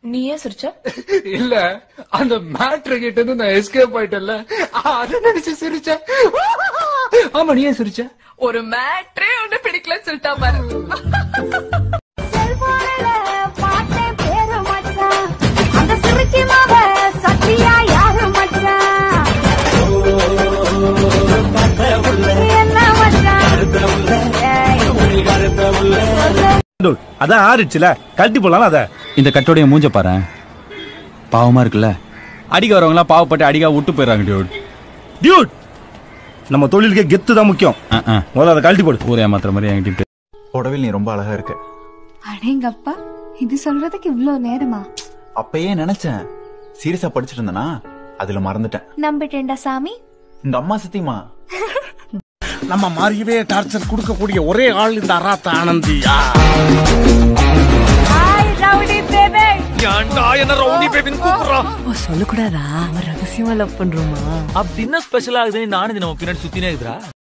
நீ ஏன் சிரிச்ச இல்ல அந்த மேட்ரு கிட்ட இருந்து நான் எஸ்கேப் ஆயிட்டேன்ல அத நினைச்சு சிரிச்சேன் ஆமா நீ ஏன் சிரிச்ச ஒரு மேட்ரே ஒண்ணு பிடிக்கலன்னு சொல்லிட்டா பாரு செல்போனில பார்த்தேன் பேரு மச்சான் அந்த சிறுக்கி மாவ சத்தியா யாரு மச்சான் என்ன மச்சான் ஏய், டேய், அதான் ஆறிடுச்சுல கழட்டி போடலாம் அத இந்த கட்டோடைய மூஞ்ச பாரு பாவமா இருக்குல்ல அடிக்க வரவங்களாம் பாவப்பட்டு அடிக்கா விட்டு போயிடுறாங்க டியூட் டியூட் நம்ம தொழிலுக்கே கெத்து தான் முக்கியம் முதல்ல அதை கழட்டி போடு ஊரே ஏமாத்துற மாதிரி என்கிட்ட புடவில் நீ ரொம்ப அழகா இருக்க அடேங்கப்பா இது சொல்றதுக்கு இவ்ளோ நேரமா அப்பயே நினைச்சேன் சீரியஸா படிச்சிட்டு இருந்தனா அதுல மறந்துட்டேன் நம்பிட்டேன்டா சாமி இந்த அம்மா சத்தியமா நம்ம மாதிரியே டார்ச்சர் கொடுக்கக்கூடிய ஒரே ஆள் இந்த அராத்த ஆனந்தியா ஹாய் ரவுடி பேபி சொல்லக்கூடாதா அவன் ரகசியமா லவ் பண்றோமா அப்படின்னா ஸ்பெஷல் ஆகுதுன்னு நானும் நம்ம பின்னாடி சுத்தினே இருக்குறா